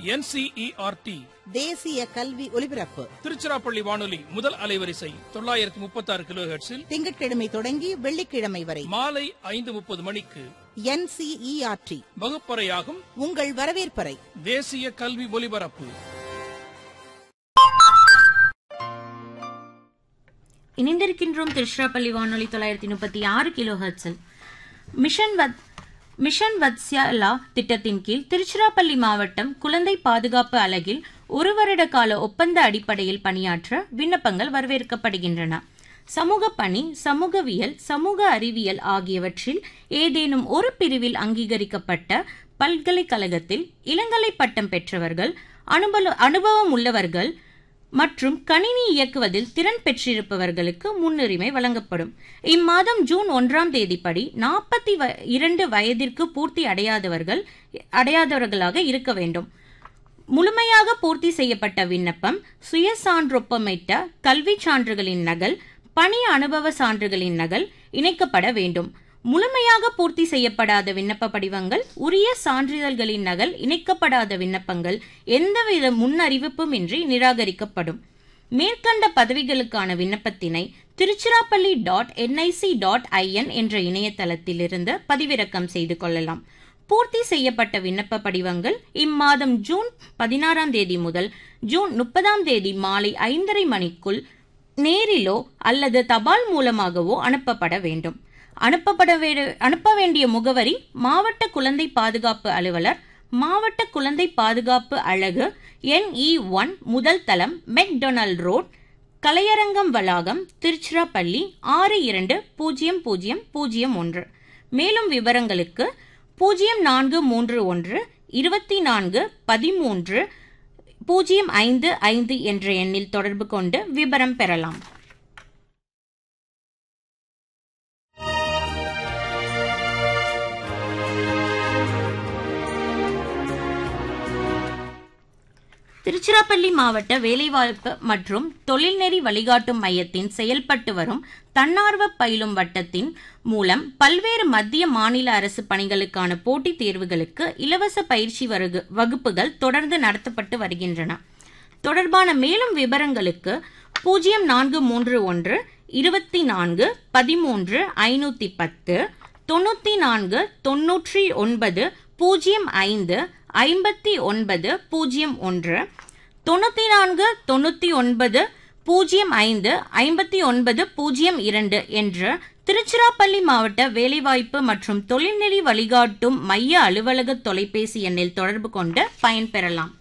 NCERT தேசிய கல்வி ஒலிபரப்பு திருச்சிராப்பள்ளி வானொலி முதல் அலைவரிசை தொள்ளாயிரத்தி முப்பத்தி ஆறு கிலோ திங்கட்கிழமை தொடங்கி வெள்ளிக்கிழமை வரை மாலை ஐந்து முப்பது மணிக்கு என்சிஇஆர்டி வகுப்பறையாகும் உங்கள் வரவேற்பறை தேசிய கல்வி ஒலிபரப்பு இணைந்திருக்கின்றோம் திருச்சிராப்பள்ளி வானொலி தொள்ளாயிரத்தி முப்பத்தி ஆறு கிலோ ஹெர்ட்ஸில் மிஷன் வத் மிஷன் வத்ஸ்யாலா திட்டத்தின் கீழ் திருச்சிராப்பள்ளி மாவட்டம் குழந்தை பாதுகாப்பு அலகில் ஒரு வருட கால ஒப்பந்த அடிப்படையில் பணியாற்ற விண்ணப்பங்கள் வரவேற்கப்படுகின்றன சமூக பணி சமூகவியல் சமூக அறிவியல் ஆகியவற்றில் ஏதேனும் ஒரு பிரிவில் அங்கீகரிக்கப்பட்ட பல்கலைக்கழகத்தில் இளங்கலை பட்டம் பெற்றவர்கள் அனுபவ அனுபவம் உள்ளவர்கள் மற்றும் கணினி இயக்குவதில் திறன் பெற்றிருப்பவர்களுக்கு முன்னுரிமை வழங்கப்படும் இம்மாதம் ஜூன் ஒன்றாம் தேதிப்படி நாற்பத்தி இரண்டு வயதிற்கு பூர்த்தி அடையாதவர்கள் அடையாதவர்களாக இருக்க வேண்டும் முழுமையாக பூர்த்தி செய்யப்பட்ட விண்ணப்பம் சுய சான்றொப்பமிட்ட கல்வி சான்றுகளின் நகல் பணி அனுபவ சான்றுகளின் நகல் இணைக்கப்பட வேண்டும் முழுமையாக பூர்த்தி செய்யப்படாத விண்ணப்ப படிவங்கள் உரிய சான்றிதழ்களின் நகல் இணைக்கப்படாத விண்ணப்பங்கள் எந்தவித முன்னறிவிப்பும் இன்றி நிராகரிக்கப்படும் மேற்கண்ட பதவிகளுக்கான விண்ணப்பத்தினை Tiruchirappalli dot NIC dot IN என்ற இணையதளத்திலிருந்து பதிவிறக்கம் செய்து கொள்ளலாம் பூர்த்தி செய்யப்பட்ட விண்ணப்ப படிவங்கள் இம்மாதம் ஜூன் பதினாறாம் தேதி முதல் ஜூன் முப்பதாம் தேதி மாலை ஐந்தரை மணிக்குள் நேரிலோ அல்லது தபால் மூலமாகவோ அனுப்பப்பட வேண்டும் அனுப்பப்பட அனுப்ப வேண்டிய முகவரி மாவட்ட குழந்தை பாதுகாப்பு அலுவலர் மாவட்ட குழந்தை பாதுகாப்பு அழகு என்இ ஒன் முதல் தளம் மெக்டொனால்ட் ரோட் கலையரங்கம் வளாகம் திருச்சிராப்பள்ளி ஆறு இரண்டு பூஜ்ஜியம் பூஜ்ஜியம் பூஜ்ஜியம் ஒன்று மேலும் விவரங்களுக்கு பூஜ்ஜியம் நான்கு மூன்று ஒன்று இருபத்தி நான்கு பதிமூன்று பூஜ்ஜியம் ஐந்து ஐந்து என்ற எண்ணில் தொடர்பு கொண்டு விவரம் பெறலாம் திருச்சிராப்பள்ளி மாவட்ட வேலைவாய்ப்பு மற்றும் தொழில்நெறி வழிகாட்டும் மையத்தின் செயல்பட்டு வரும் தன்னார்வ பயிலும் வட்டத்தின் மூலம் பல்வேறு மத்திய மாநில அரசு பணிகளுக்கான போட்டித் தேர்வுகளுக்கு இலவச பயிற்சி வகுப்புகள் தொடர்ந்து நடத்தப்பட்டு வருகின்றன தொடர்பான மேலும் விவரங்களுக்கு பூஜ்ஜியம் நான்கு மூன்று ஒன்று இருபத்தி நான்கு பதிமூன்று ஐநூத்தி பத்து தொண்ணூத்தி நான்கு தொன்னூற்றி ஒன்பது பூஜ்ஜியம் ஐந்து ஐம்பத்தி ஒன்பது பூஜ்ஜியம் ஒன்று தொண்ணூற்றி நான்கு தொண்ணூற்றி ஒன்பது பூஜ்ஜியம் ஐந்து ஐம்பத்தி ஒன்பது பூஜ்ஜியம் இரண்டு என்ற திருச்சிராப்பள்ளி மாவட்ட வேலைவாய்ப்பு மற்றும் தொழில்நெறி வழிகாட்டும் மைய அலுவலக தொலைபேசி எண்ணில் தொடர்பு கொண்டு பயன்பெறலாம்